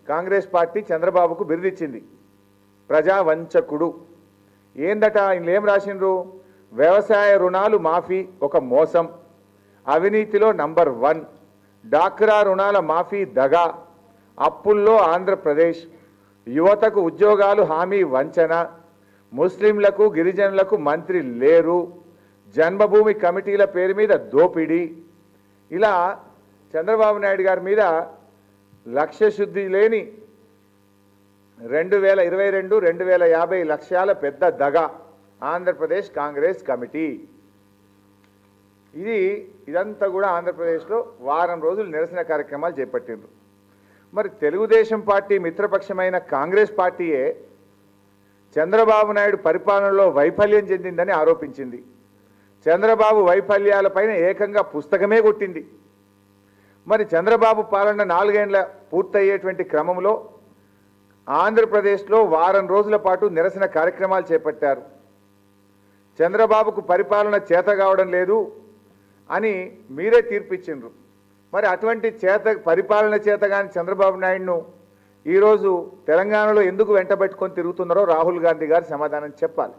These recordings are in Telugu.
కాంగ్రెస్ పార్టీ చంద్రబాబుకు బిరుదిచ్చింది ప్రజా వంచకుడు ఏందట ఇందులో ఏం రాసిండ్రు వ్యవసాయ రుణాలు మాఫీ ఒక మోసం అవినీతిలో నంబర్ వన్ డాక్రా రుణాల మాఫీ దగా అప్పుల్లో ఆంధ్రప్రదేశ్ యువతకు ఉద్యోగాలు హామీ వంచన ముస్లింలకు గిరిజనులకు మంత్రి లేరు జన్మభూమి కమిటీల పేరు మీద దోపిడీ ఇలా చంద్రబాబు నాయుడు గారి మీద లక్ష్య శుద్ధి లేని రెండు వేల ఇరవై రెండు రెండు వేల యాభై లక్ష్యాల పెద్ద దగ ఆంధ్రప్రదేశ్ కాంగ్రెస్ కమిటీ ఇది ఇదంతా కూడా ఆంధ్రప్రదేశ్లో వారం రోజులు నిరసన కార్యక్రమాలు చేపట్టిండ్రు మరి తెలుగుదేశం పార్టీ మిత్రపక్షమైన కాంగ్రెస్ పార్టీయే చంద్రబాబు నాయుడు పరిపాలనలో వైఫల్యం చెందిందని ఆరోపించింది చంద్రబాబు వైఫల్యాలపైన ఏకంగా పుస్తకమే కొట్టింది మరి చంద్రబాబు పాలన నాలుగేండ్ల పూర్తయ్యేటువంటి క్రమంలో ఆంధ్రప్రదేశ్లో వారం రోజుల పాటు నిరసన కార్యక్రమాలు చేపట్టారు చంద్రబాబుకు పరిపాలన చేత కావడం లేదు అని మీరే తీర్పిచ్చిండ్రు మరి అటువంటి చేత పరిపాలన చేత కాని చంద్రబాబు నాయుడును ఈరోజు తెలంగాణలో ఎందుకు వెంటబెట్టుకొని తిరుగుతున్నారో రాహుల్ గాంధీ గారు సమాధానం చెప్పాలి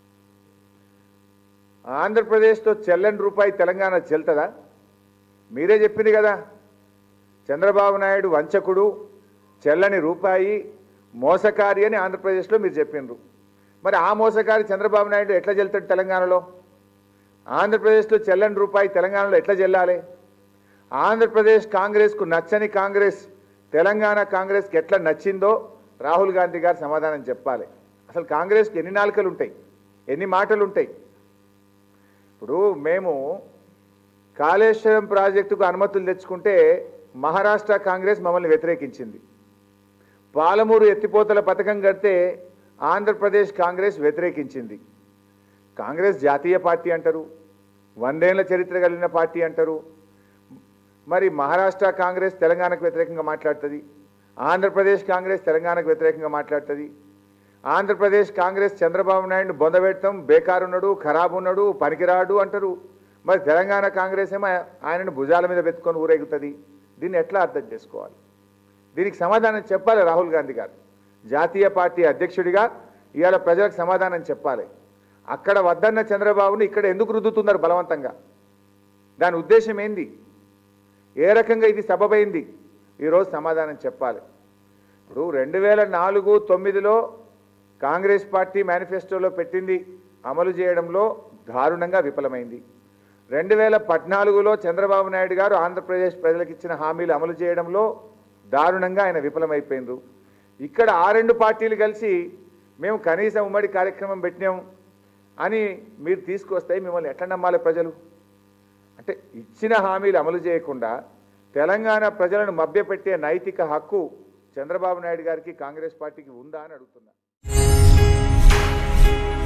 ఆంధ్రప్రదేశ్తో చెల్లని రూపాయి తెలంగాణ చెల్తదా మీరే చెప్పింది కదా చంద్రబాబు నాయుడు వంచకుడు చెల్లని రూపాయి మోసకారి అని ఆంధ్రప్రదేశ్లో మీరు చెప్పిండ్రు మరి ఆ మోసకారి చంద్రబాబు నాయుడు ఎట్లా చెల్తాడు తెలంగాణలో ఆంధ్రప్రదేశ్లో చెల్లని రూపాయి తెలంగాణలో ఎట్లా చెల్లాలి ఆంధ్రప్రదేశ్ కాంగ్రెస్కు నచ్చని కాంగ్రెస్ తెలంగాణ కాంగ్రెస్కి ఎట్లా నచ్చిందో రాహుల్ గాంధీ గారు సమాధానం చెప్పాలి అసలు కాంగ్రెస్కి ఎన్ని నాలుకలు ఉంటాయి ఎన్ని మాటలు ఉంటాయి ఇప్పుడు మేము కాళేశ్వరం ప్రాజెక్టుకు అనుమతులు తెచ్చుకుంటే మహారాష్ట్ర కాంగ్రెస్ మమ్మల్ని వ్యతిరేకించింది పాలమూరు ఎత్తిపోతల పథకం కడితే ఆంధ్రప్రదేశ్ కాంగ్రెస్ వ్యతిరేకించింది కాంగ్రెస్ జాతీయ పార్టీ అంటారు వందేళ్ల చరిత్ర కలిగిన పార్టీ అంటారు మరి మహారాష్ట్ర కాంగ్రెస్ తెలంగాణకు వ్యతిరేకంగా మాట్లాడుతుంది ఆంధ్రప్రదేశ్ కాంగ్రెస్ తెలంగాణకు వ్యతిరేకంగా మాట్లాడుతుంది ఆంధ్రప్రదేశ్ కాంగ్రెస్ చంద్రబాబు నాయుడు బొందబెడతాం బేకారు ఉన్నాడు ఖరాబ్ ఉన్నాడు పనికిరాడు అంటారు మరి తెలంగాణ కాంగ్రెస్ ఏమో ఆయనను భుజాల మీద పెట్టుకొని ఊరేగుతుంది దీన్ని ఎట్లా అర్థం చేసుకోవాలి దీనికి సమాధానం చెప్పాలి రాహుల్ గాంధీ గారు జాతీయ పార్టీ అధ్యక్షుడిగా ఇవాళ ప్రజలకు సమాధానం చెప్పాలి అక్కడ వద్దన్న చంద్రబాబుని ఇక్కడ ఎందుకు రుద్దుతున్నారు బలవంతంగా దాని ఉద్దేశం ఏంది ఏ రకంగా ఇది సబబైంది ఈరోజు సమాధానం చెప్పాలి ఇప్పుడు రెండు వేల నాలుగు తొమ్మిదిలో కాంగ్రెస్ పార్టీ మేనిఫెస్టోలో పెట్టింది అమలు చేయడంలో దారుణంగా విఫలమైంది రెండు వేల పద్నాలుగులో చంద్రబాబు నాయుడు గారు ఆంధ్రప్రదేశ్ ప్రజలకు ఇచ్చిన హామీలు అమలు చేయడంలో దారుణంగా ఆయన విఫలమైపోయినరు ఇక్కడ ఆ రెండు పార్టీలు కలిసి మేము కనీసం ఉమ్మడి కార్యక్రమం పెట్టినాం అని మీరు తీసుకొస్తే మిమ్మల్ని ఎట్లా నమ్మాలి ప్రజలు అంటే ఇచ్చిన హామీలు అమలు చేయకుండా తెలంగాణ ప్రజలను మభ్యపెట్టే నైతిక హక్కు చంద్రబాబు నాయుడు గారికి కాంగ్రెస్ పార్టీకి ఉందా అని అడుగుతున్నా